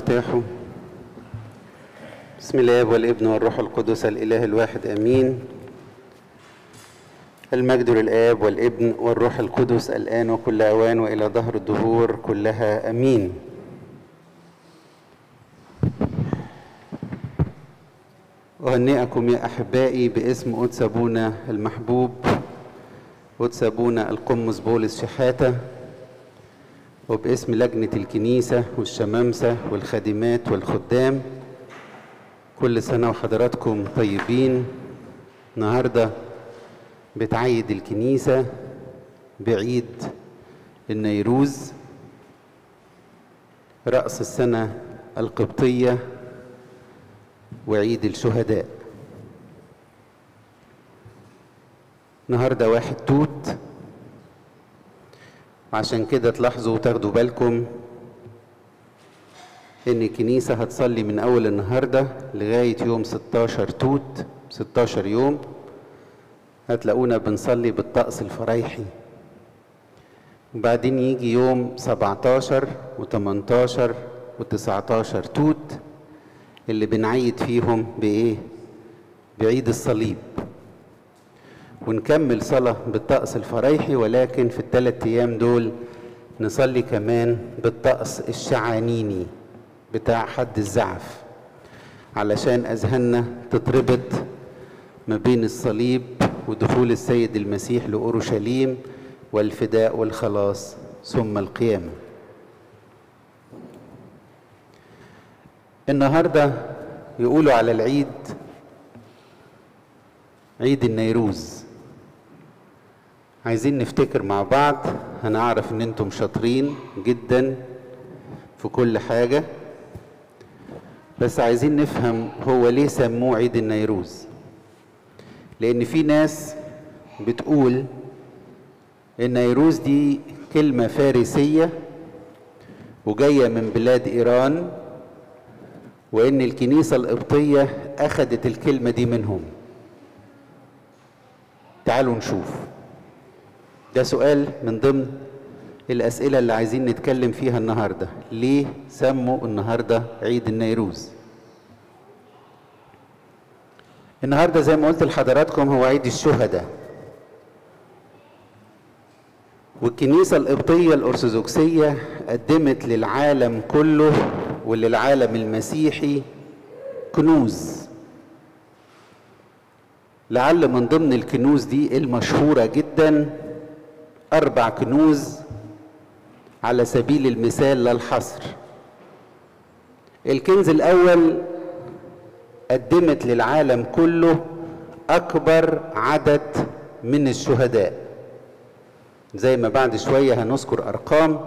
وارتاحوا بسم الله والابن والروح القدس الإله الواحد آمين المجد للآب والابن والروح القدس الآن وكل أوان وإلى ظهر الدهور كلها أمين أهنئكم يا أحبائي باسم قدس أبونا المحبوب قدس أبونا القمص بولس شحاتة وباسم لجنة الكنيسة والشمامسة والخادمات والخدام كل سنة وحضراتكم طيبين النهاردة بتعيد الكنيسة بعيد النيروز رأس السنة القبطية وعيد الشهداء النهاردة واحد توت عشان كده تلاحظوا وتاخدوا بالكم ان الكنيسة هتصلي من اول النهاردة لغاية يوم 16 توت 16 يوم هتلاقونا بنصلي بالطقس الفرايحي وبعدين يجي يوم 17 و18 و19 توت اللي بنعيد فيهم بايه بعيد الصليب ونكمل صلاة بالطقس الفرايحي ولكن في الثلاث أيام دول نصلي كمان بالطقس الشعانيني بتاع حد الزعف علشان أذهاننا تتربط ما بين الصليب ودخول السيد المسيح لأورشليم والفداء والخلاص ثم القيامة النهاردة يقولوا على العيد عيد النيروز عايزين نفتكر مع بعض هنعرف ان انتم شاطرين جدا في كل حاجة بس عايزين نفهم هو ليه سموه عيد النيروز لان في ناس بتقول النيروز دي كلمة فارسية وجاية من بلاد ايران وان الكنيسة القبطية اخدت الكلمة دي منهم تعالوا نشوف ده سؤال من ضمن الأسئلة اللي عايزين نتكلم فيها النهاردة ليه سموا النهاردة عيد النيروز النهاردة زي ما قلت لحضراتكم هو عيد الشهداء والكنيسة القبطية الأرثوذكسية قدمت للعالم كله وللعالم المسيحي كنوز لعل من ضمن الكنوز دي المشهورة جدا أربع كنوز على سبيل المثال لا الحصر الكنز الأول قدمت للعالم كله أكبر عدد من الشهداء زي ما بعد شوية هنذكر أرقام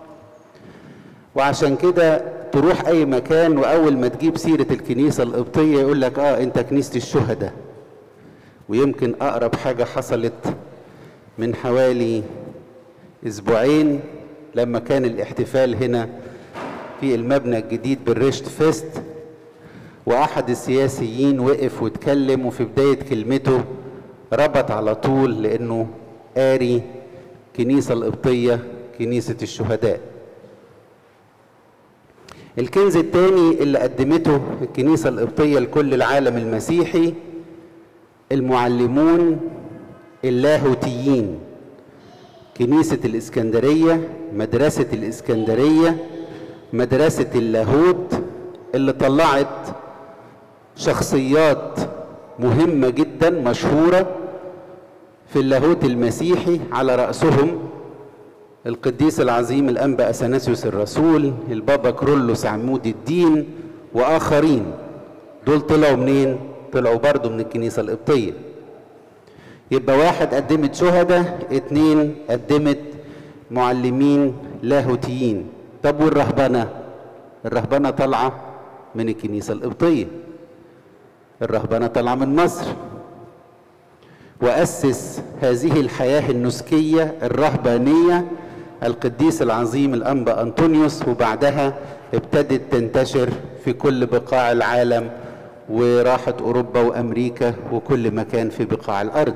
وعشان كده تروح أي مكان وأول ما تجيب سيرة الكنيسة القبطية يقول لك آه أنت كنيسة الشهداء ويمكن أقرب حاجة حصلت من حوالي أسبوعين لما كان الاحتفال هنا في المبنى الجديد بالريشت فيست وأحد السياسيين وقف واتكلم وفي بداية كلمته ربط على طول لأنه قاري كنيسة القبطية كنيسة الشهداء الكنز الثاني اللي قدمته الكنيسة القبطية لكل العالم المسيحي المعلمون اللاهوتيين كنيسة الإسكندرية مدرسة الإسكندرية مدرسة اللاهوت اللي طلعت شخصيات مهمة جدا مشهورة في اللاهوت المسيحي على رأسهم القديس العظيم الأنبا أثناسيوس الرسول البابا كرولوس عمود الدين وآخرين دول طلعوا منين؟ طلعوا برضو من الكنيسة القبطية يبقى واحد قدمت شهداء اتنين قدمت معلمين لاهوتيين طب والرهبنة الرهبنة طالعة من الكنيسة القبطية الرهبنة طالعة من مصر وأسس هذه الحياة النسكية الرهبانية القديس العظيم الأنبا أنطونيوس وبعدها ابتدت تنتشر في كل بقاع العالم وراحت أوروبا وأمريكا وكل مكان في بقاع الأرض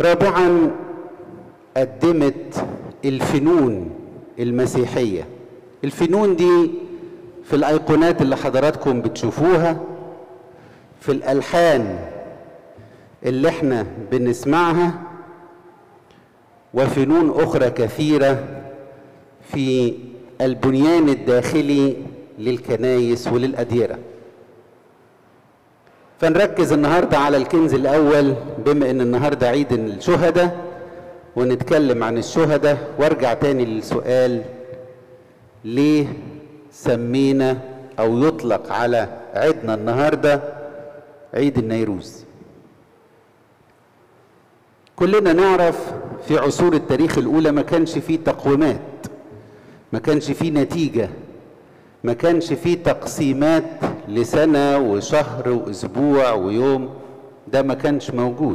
رابعا قدمت الفنون المسيحية الفنون دي في الايقونات اللي حضراتكم بتشوفوها في الالحان اللي احنا بنسمعها وفنون اخرى كثيره في البنيان الداخلي للكنايس وللاديره فنركز النهارده على الكنز الاول بما ان النهارده عيد الشهداء ونتكلم عن الشهداء وارجع تاني للسؤال ليه سمينا او يطلق على عيدنا النهارده عيد النيروز كلنا نعرف في عصور التاريخ الاولى ما كانش فيه تقويمات ما كانش فيه نتيجه ما كانش فيه تقسيمات لسنه وشهر واسبوع ويوم ده ما كانش موجود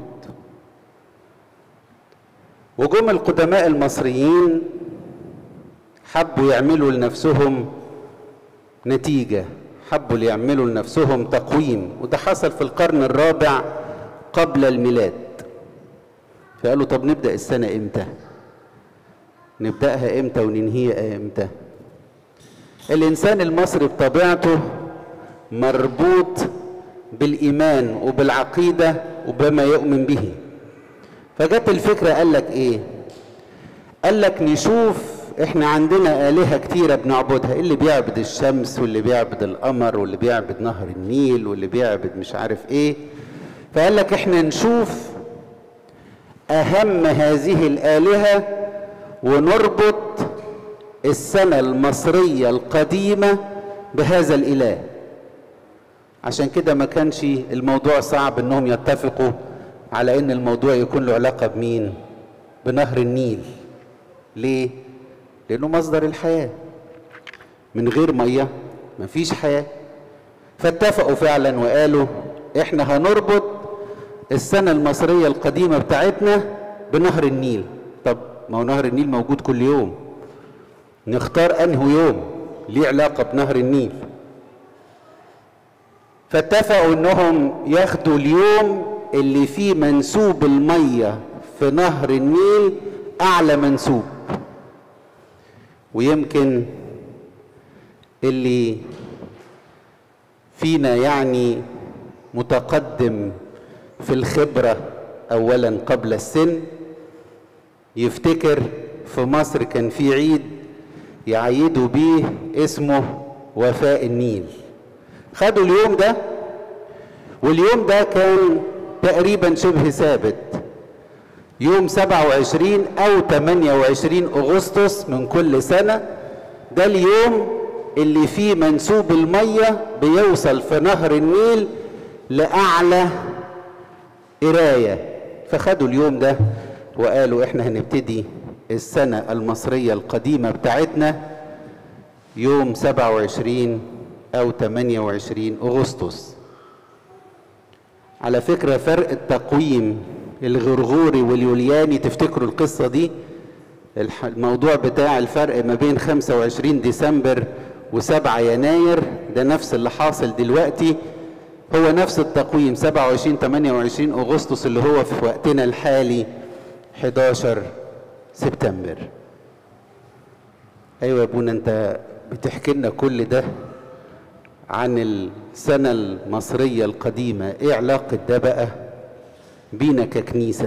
وجم القدماء المصريين حبوا يعملوا لنفسهم نتيجه حبوا يعملوا لنفسهم تقويم وده حصل في القرن الرابع قبل الميلاد فقالوا طب نبدا السنه امتى نبداها امتى وننهيها امتى الانسان المصري بطبيعته مربوط بالايمان وبالعقيده وبما يؤمن به فجت الفكره قال لك ايه قال لك نشوف احنا عندنا آلهة كتيرة بنعبدها اللي بيعبد الشمس واللي بيعبد القمر واللي بيعبد نهر النيل واللي بيعبد مش عارف ايه فقال لك احنا نشوف اهم هذه الآلهة ونربط السنة المصرية القديمة بهذا الإله عشان كده ما كانش الموضوع صعب انهم يتفقوا على ان الموضوع يكون له علاقة بمين بنهر النيل ليه لانه مصدر الحياة من غير مية مفيش حياة فاتفقوا فعلا وقالوا احنا هنربط السنة المصرية القديمة بتاعتنا بنهر النيل طب ما هو نهر النيل موجود كل يوم نختار انه يوم ليه علاقة بنهر النيل فاتفقوا انهم ياخدوا اليوم اللي فيه منسوب المية في نهر النيل اعلى منسوب ويمكن اللي فينا يعني متقدم في الخبرة اولا قبل السن يفتكر في مصر كان في عيد يعيدوا بيه اسمه وفاء النيل خدوا اليوم ده واليوم ده كان تقريبا شبه ثابت يوم 27 او 28 اغسطس من كل سنة ده اليوم اللي فيه منسوب المية بيوصل في نهر النيل لأعلى قراية فخدوا اليوم ده وقالوا احنا هنبتدي السنة المصرية القديمة بتاعتنا يوم 27 أو 28 أغسطس على فكرة فرق التقويم الغرغوري واليولياني تفتكروا القصة دي الموضوع بتاع الفرق ما بين 25 ديسمبر و7 يناير ده نفس اللي حاصل دلوقتي هو نفس التقويم 27 28 أغسطس اللي هو في وقتنا الحالي 11 سبتمبر ايوه يا ابونا انت بتحكي لنا كل ده عن السنه المصريه القديمه ايه علاقه ده بقى بينا ككنيسه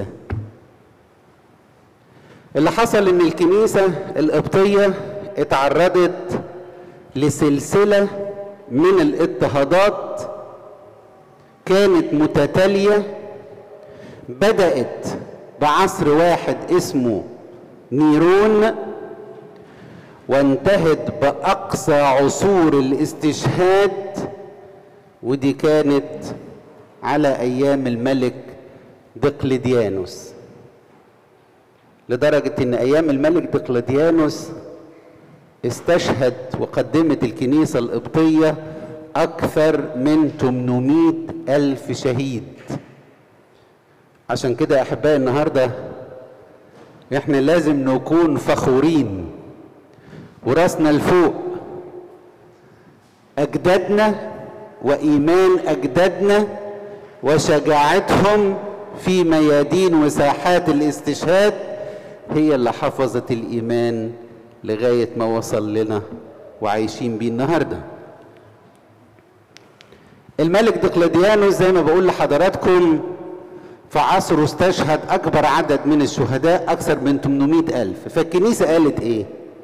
اللي حصل ان الكنيسه القبطيه اتعرضت لسلسله من الاضطهادات كانت متتاليه بدات بعصر واحد اسمه نيرون وانتهت باقصى عصور الاستشهاد ودي كانت على ايام الملك دقلديانوس لدرجه ان ايام الملك دقلديانوس استشهد وقدمت الكنيسه القبطيه اكثر من 800 الف شهيد عشان كده احبائي النهارده احنا لازم نكون فخورين وراسنا لفوق اجدادنا وايمان اجدادنا وشجاعتهم في ميادين وساحات الاستشهاد هي اللي حفظت الايمان لغايه ما وصل لنا وعايشين بيه النهارده الملك دقلديانوس زي ما بقول لحضراتكم في عصره استشهد أكبر عدد من الشهداء أكثر من 800 ألف فالكنيسة قالت إيه؟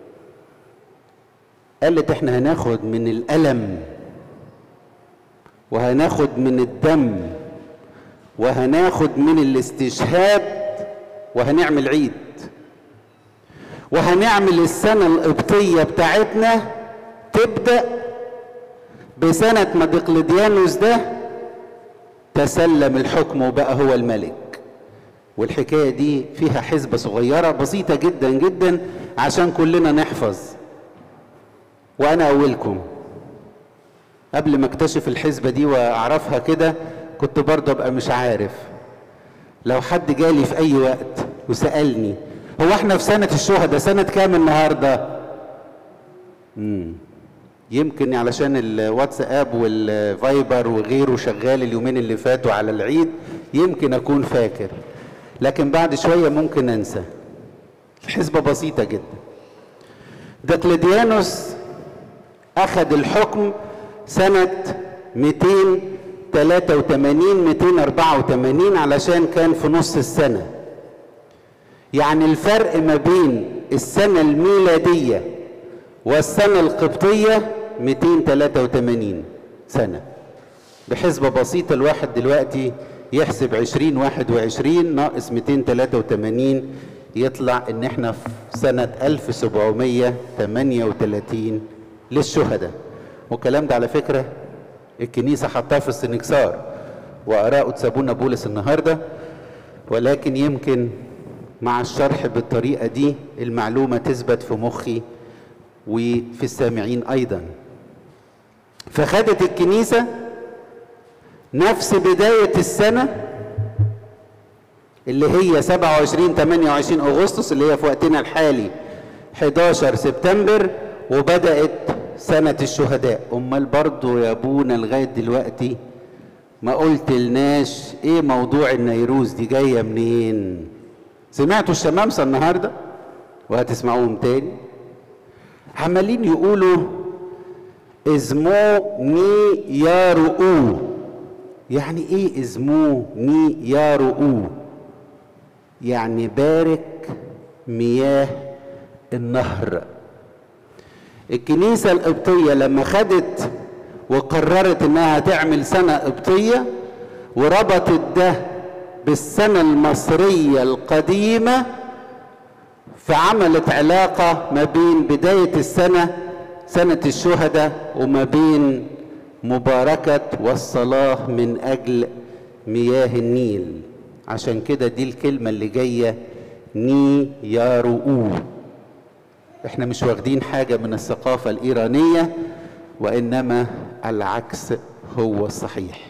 قالت إحنا هناخد من الألم وهناخد من الدم وهناخد من الاستشهاد وهنعمل عيد وهنعمل السنة القبطية بتاعتنا تبدأ بسنة ما دقلديانوس ده تسلم الحكم وبقى هو الملك والحكاية دي فيها حسبة صغيرة بسيطة جدا جدا عشان كلنا نحفظ وأنا أولكم قبل ما اكتشف الحسبة دي وأعرفها كده كنت برضه أبقى مش عارف لو حد جالي في أي وقت وسألني هو احنا في سنة الشهداء سنة كام النهاردة؟ مم. يمكن علشان الواتساب والفايبر وغيره شغال اليومين اللي فاتوا على العيد يمكن اكون فاكر لكن بعد شويه ممكن انسى الحسبه بسيطه جدا دقلديانوس اخذ الحكم سنه 283 284 علشان كان في نص السنه يعني الفرق ما بين السنه الميلاديه والسنة القبطية 283 سنة بحسبة بسيطة الواحد دلوقتي يحسب 20 21 ناقص 283 يطلع ان احنا في سنة 1738 للشهداء والكلام ده على فكرة الكنيسة حطاه في السنكسار وآراء تسابونا بولس النهاردة ولكن يمكن مع الشرح بالطريقة دي المعلومة تثبت في مخي وفي السامعين ايضا فخدت الكنيسه نفس بدايه السنه اللي هي 27 28 اغسطس اللي هي في وقتنا الحالي 11 سبتمبر وبدات سنه الشهداء امال برضه يا ابونا لغايه دلوقتي ما قلت لناش ايه موضوع النيروز دي جايه منين سمعتوا الشمامسه النهارده وهتسمعوهم تاني عمالين يقولوا ازمو ني يا رؤو يعني ايه ازمو ني يا رؤو يعني بارك مياه النهر الكنيسة القبطية لما خدت وقررت انها تعمل سنة قبطية وربطت ده بالسنة المصرية القديمة فعملت علاقة ما بين بداية السنة سنة الشهداء وما بين مباركة والصلاة من أجل مياه النيل عشان كده دي الكلمة اللي جاية ني يا رؤو احنا مش واخدين حاجة من الثقافة الإيرانية وإنما العكس هو الصحيح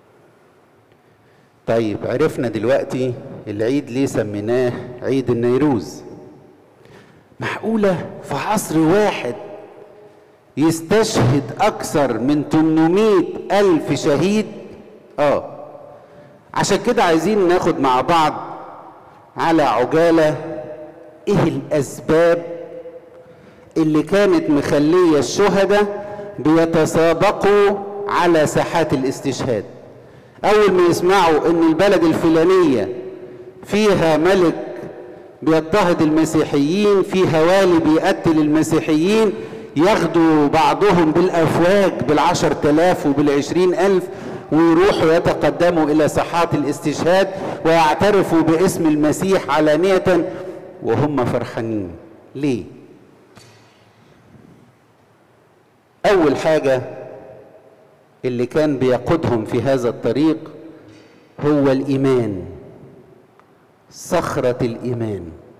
طيب عرفنا دلوقتي العيد ليه سميناه عيد النيروز معقولة في عصر واحد يستشهد أكثر من 800 ألف شهيد آه عشان كده عايزين ناخد مع بعض على عجالة إيه الأسباب اللي كانت مخلية الشهداء بيتسابقوا على ساحات الاستشهاد أول ما يسمعوا إن البلد الفلانية فيها ملك بيضطهد المسيحيين في هوالي بيقتل المسيحيين ياخدوا بعضهم بالافواج بالعشر تلاف وبالعشرين الف ويروحوا يتقدموا الى ساحات الاستشهاد ويعترفوا باسم المسيح علانية وهم فرحانين ليه اول حاجة اللي كان بيقودهم في هذا الطريق هو الايمان صخرة الإيمان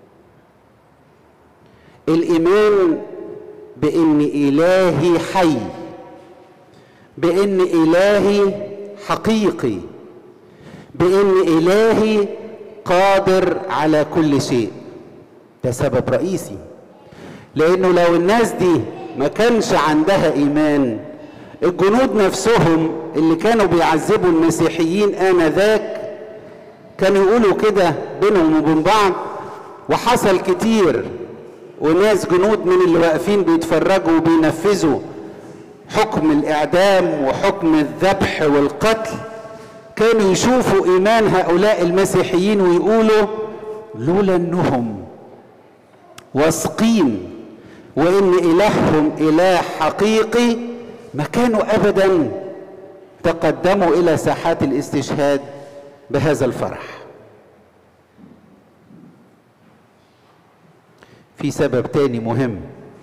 الإيمان بأن إلهي حي بأن إلهي حقيقي بأن إلهي قادر على كل شيء ده سبب رئيسي لأنه لو الناس دي ما كانش عندها إيمان الجنود نفسهم اللي كانوا بيعذبوا المسيحيين آنذاك كانوا يقولوا كده بينهم وبين بعض وحصل كتير وناس جنود من اللي واقفين بيتفرجوا وبينفذوا حكم الاعدام وحكم الذبح والقتل كانوا يشوفوا ايمان هؤلاء المسيحيين ويقولوا لولا انهم واثقين وان الههم اله حقيقي ما كانوا ابدا تقدموا الى ساحات الاستشهاد بهذا الفرح في سبب تاني مهم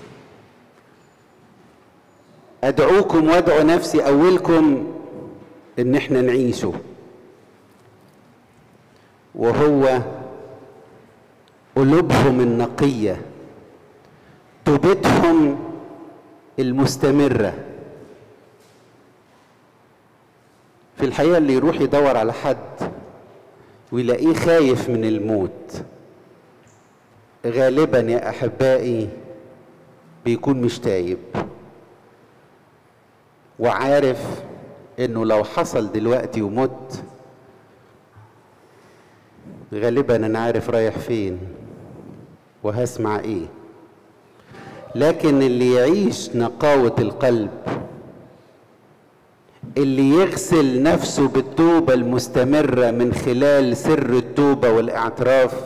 ادعوكم وادعو نفسي اولكم ان احنا نعيشه وهو قلوبهم النقيه توبتهم المستمره في الحقيقه اللي يروح يدور على حد ويلاقيه خايف من الموت غالبا يا احبائي بيكون مش تايب وعارف انه لو حصل دلوقتي ومت غالبا انا عارف رايح فين وهسمع ايه لكن اللي يعيش نقاوة القلب اللي يغسل نفسه بالتوبة المستمرة من خلال سر التوبة والاعتراف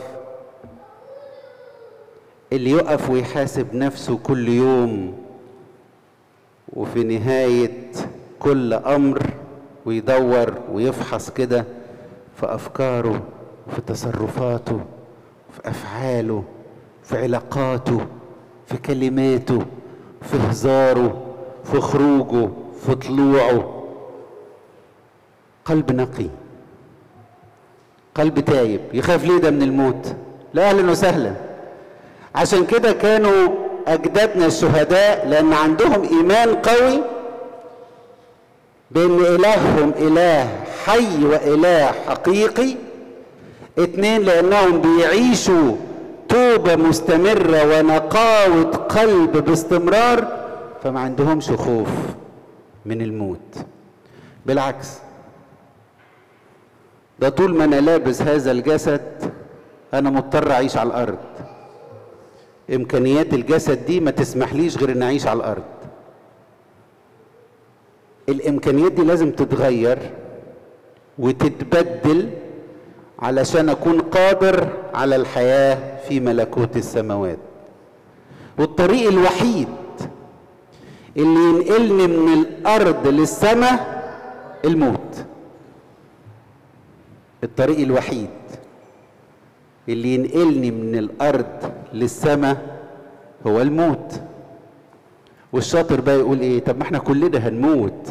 اللي يقف ويحاسب نفسه كل يوم وفي نهاية كل أمر ويدور ويفحص كده في أفكاره في تصرفاته في أفعاله في علاقاته في كلماته في هزاره في خروجه في طلوعه قلب نقي قلب تايب يخاف ليه ده من الموت لا اهلا وسهلا عشان كده كانوا اجدادنا الشهداء لان عندهم ايمان قوي بان الههم اله حي واله حقيقي اتنين لانهم بيعيشوا توبه مستمره ونقاوه قلب باستمرار فما عندهمش خوف من الموت بالعكس ده طول ما انا لابس هذا الجسد انا مضطر اعيش على الارض امكانيات الجسد دي ما تسمحليش غير ان اعيش على الارض الامكانيات دي لازم تتغير وتتبدل علشان اكون قادر على الحياه في ملكوت السماوات والطريق الوحيد اللي ينقلني من الارض للسماء الموت الطريق الوحيد اللي ينقلني من الارض للسماء هو الموت والشاطر بقى يقول ايه طب ما احنا كلنا هنموت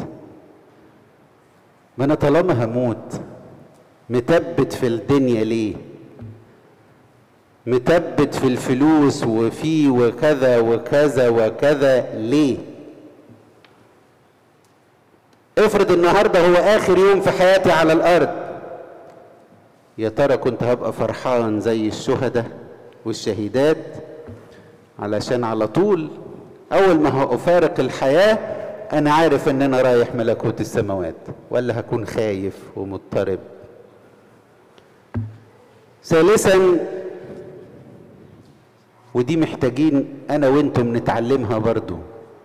ما انا طالما هموت متبت في الدنيا ليه متبت في الفلوس وفي وكذا وكذا وكذا ليه افرض النهارده هو اخر يوم في حياتي على الارض يا ترى كنت هبقى فرحان زي الشهداء والشهيدات علشان على طول اول ما هأفارق الحياة انا عارف ان انا رايح ملكوت السماوات ولا هكون خايف ومضطرب ثالثا ودي محتاجين انا وانتم نتعلمها برضو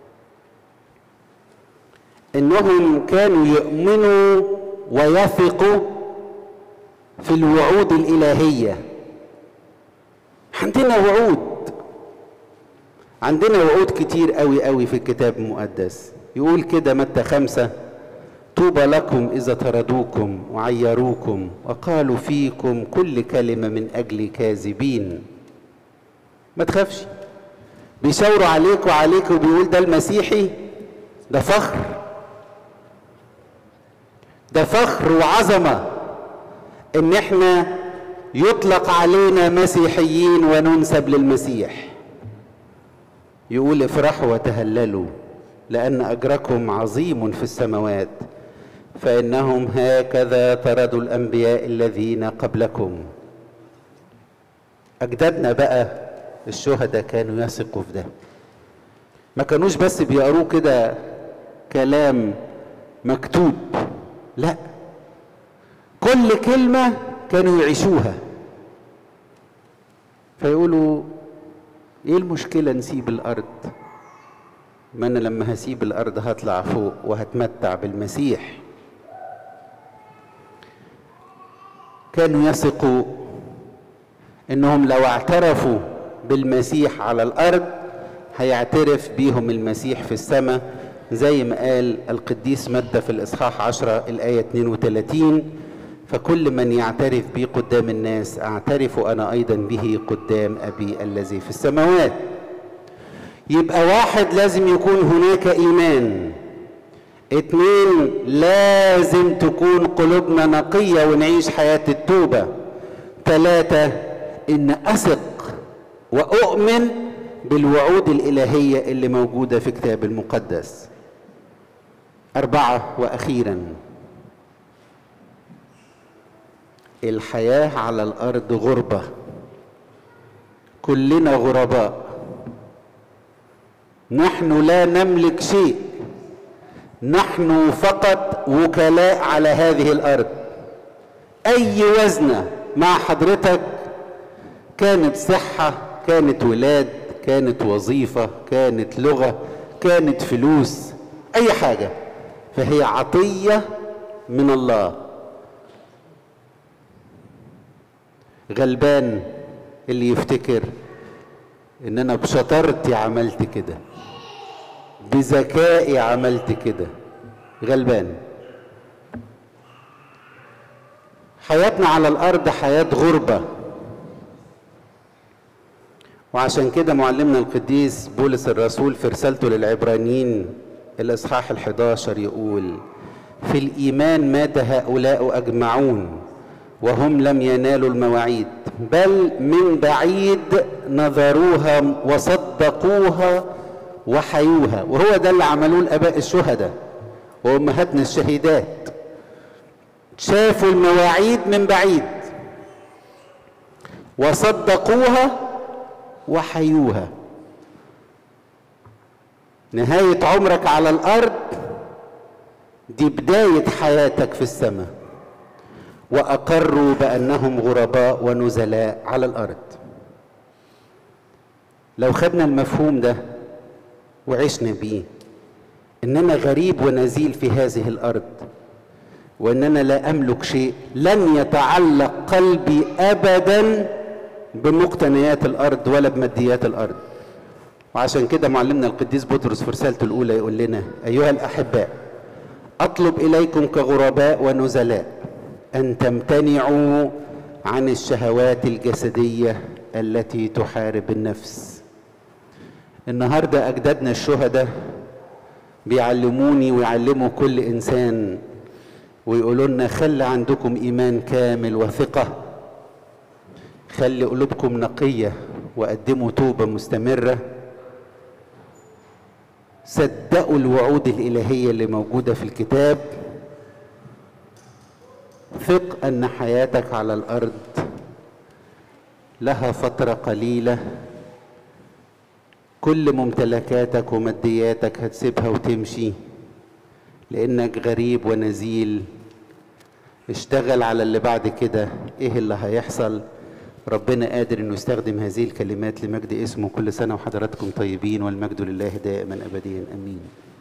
انهم كانوا يؤمنوا ويثقوا في الوعود الالهيه عندنا وعود عندنا وعود كتير قوي قوي في الكتاب المقدس يقول كده متى خمسة طوبى لكم إذا طردوكم وعيروكم وقالوا فيكم كل كلمة من أجل كاذبين ما تخافش بيشاوروا عليك وعليك وبيقول ده المسيحي ده فخر ده فخر وعظمة ان احنا يطلق علينا مسيحيين وننسب للمسيح يقول افرحوا وتهللوا لان اجركم عظيم في السماوات فانهم هكذا طردوا الانبياء الذين قبلكم اجدادنا بقى الشهداء كانوا يثقوا في ده ما كانوش بس بيقروه كده كلام مكتوب لا كل كلمة كانوا يعيشوها فيقولوا ايه المشكلة نسيب الارض ما انا لما هسيب الارض هطلع فوق وهتمتع بالمسيح كانوا يثقوا انهم لو اعترفوا بالمسيح على الارض هيعترف بيهم المسيح في السماء زي ما قال القديس متى في الاصحاح 10 الايه 32 فكل من يعترف بي قدام الناس اعترف انا ايضا به قدام ابي الذي في السماوات يبقى واحد لازم يكون هناك ايمان اتنين لازم تكون قلوبنا نقية ونعيش حياة التوبة تلاتة ان اثق واؤمن بالوعود الالهية اللي موجودة في كتاب المقدس اربعة واخيرا الحياة على الارض غربة كلنا غرباء نحن لا نملك شيء نحن فقط وكلاء على هذه الارض اي وزنه مع حضرتك كانت صحه كانت ولاد كانت وظيفه كانت لغه كانت فلوس اي حاجه فهي عطيه من الله غلبان اللي يفتكر ان انا بشطارتي عملت كده بذكائي عملت كده غلبان حياتنا على الارض حياه غربه وعشان كده معلمنا القديس بولس الرسول في رسالته للعبرانيين الاصحاح الحداشر يقول في الايمان مات هؤلاء اجمعون وهم لم ينالوا المواعيد بل من بعيد نظروها وصدقوها وحيوها وهو ده اللي عملوه الاباء الشهداء وامهاتنا الشهيدات شافوا المواعيد من بعيد وصدقوها وحيوها نهايه عمرك على الارض دي بدايه حياتك في السماء واقروا بانهم غرباء ونزلاء على الارض لو خدنا المفهوم ده وعشنا بيه اننا غريب ونزيل في هذه الارض واننا لا املك شيء لن يتعلق قلبي ابدا بمقتنيات الارض ولا بماديات الارض وعشان كده معلمنا القديس بطرس في رسالته الاولى يقول لنا ايها الاحباء اطلب اليكم كغرباء ونزلاء ان تمتنعوا عن الشهوات الجسديه التي تحارب النفس النهارده اجدادنا الشهداء بيعلموني ويعلموا كل انسان ويقولوا لنا خلي عندكم ايمان كامل وثقه خلي قلوبكم نقيه وقدموا توبه مستمره صدقوا الوعود الالهيه اللي موجوده في الكتاب ثق ان حياتك على الارض لها فتره قليله كل ممتلكاتك ومادياتك هتسيبها وتمشي لانك غريب ونزيل اشتغل على اللي بعد كده ايه اللي هيحصل ربنا قادر انه يستخدم هذه الكلمات لمجد اسمه كل سنه وحضراتكم طيبين والمجد لله دائما ابديا امين